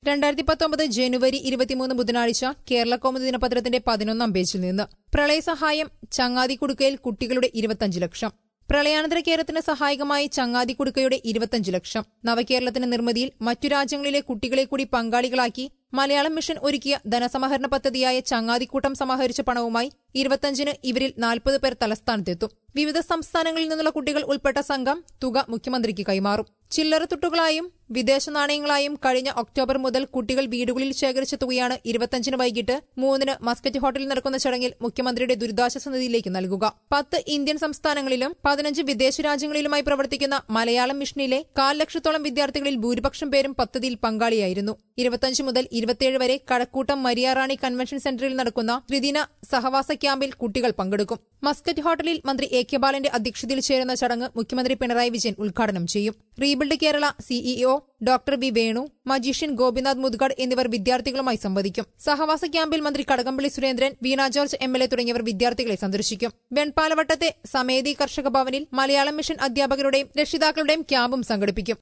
രണ്ടായിരത്തി പത്തൊമ്പത് ജനുവരി ഇരുപത്തിമൂന്ന് ബുധനാഴ്ച കേരള കൗമുദി ദിനപത്രത്തിന്റെ പതിനൊന്നാം പേജിൽ നിന്ന് പ്രളയസഹായം ചങ്ങാതിക്കുടുക്കയിൽ കുട്ടികളുടെ ഇരുപത്തഞ്ച് ലക്ഷം പ്രളയാനന്തര കേരളത്തിന് സഹായകമായി ചങ്ങാതിക്കുടുക്കയുടെ ഇരുപത്തഞ്ച് ലക്ഷം നവകേരളത്തിന്റെ നിർമ്മിതിയിൽ മറ്റു രാജ്യങ്ങളിലെ കുട്ടികളെ കൂടി പങ്കാളികളാക്കി മലയാളം മിഷൻ ഒരുക്കിയ ധനസമാഹരണ പദ്ധതിയായ ചങ്ങാതിക്കൂട്ടം സമാഹരിച്ച പണവുമായി ഇരുപത്തഞ്ചിന് ഇവരിൽ നാൽപ്പത് പേർ തലസ്ഥാനത്തെത്തും വിവിധ സംസ്ഥാനങ്ങളിൽ നിന്നുള്ള കുട്ടികൾ ഉൾപ്പെട്ട സംഘം തുക മുഖ്യമന്ത്രിക്ക് കൈമാറും ചില്ലറ തുട്ടുകളായും വിദേശ നാണയങ്ങളായും കഴിഞ്ഞ ഒക്ടോബർ മുതൽ കുട്ടികൾ വീടുകളിൽ ശേഖരിച്ച തുകയാണ് ഇരുപത്തഞ്ചിന് വൈകിട്ട് മൂന്നിന് മസ്കറ്റ് ഹോട്ടലിൽ നടക്കുന്ന ചടങ്ങിൽ മുഖ്യമന്ത്രിയുടെ ദുരിതാശ്വാസ നിധിയിലേക്ക് നൽകുക പത്ത് ഇന്ത്യൻ സംസ്ഥാനങ്ങളിലും പതിനഞ്ച് വിദേശ രാജ്യങ്ങളിലുമായി പ്രവർത്തിക്കുന്ന മലയാളം മിഷനിലെ കാൽ ലക്ഷത്തോളം വിദ്യാർത്ഥികളിൽ ഭൂരിപക്ഷം പേരും പദ്ധതിയിൽ പങ്കാളിയായിരുന്നു ഇരുപത്തഞ്ച് മുതൽ ഇരുപത്തിയേഴ് വരെ കഴക്കൂട്ടം മരിയാറാണി കൺവെൻഷൻ സെന്ററിൽ നടക്കുന്ന ത്രിദിന സഹവാസ ക്യാമ്പിൽ കുട്ടികൾ പങ്കെടുക്കും മസ്കറ്റ് ഹോട്ടലിൽ മന്ത്രി എ കെ ബാലന്റെ അധ്യക്ഷതയിൽ ചേരുന്ന ചടങ്ങ് മുഖ്യമന്ത്രി പിണറായി വിജയൻ ഉദ്ഘാടനം ചെയ്യും rebuild Kerala CEO doctor V Venu magician Gopinath Muthukad എന്നിവർ വിദ്യാർത്ഥികളുമായി സംവദിക്കും സഹവാസ ക്യാമ്പിൽ മന്ത്രി Kadakampally Surendran Veena George M L A തുടങ്ങിയവർ വിദ്യാർത്ഥികളെ സന്ദർശിക്കും വെൺപാലവട്ടത്തെ സമേതി കർഷക ഭവനിൽ മലയാളം മിഷൻ അധ്യാപകരുടെയും രക്ഷിതാക്കളുടെയും ക്യാമ്പും സംഘടിപ്പിക്കും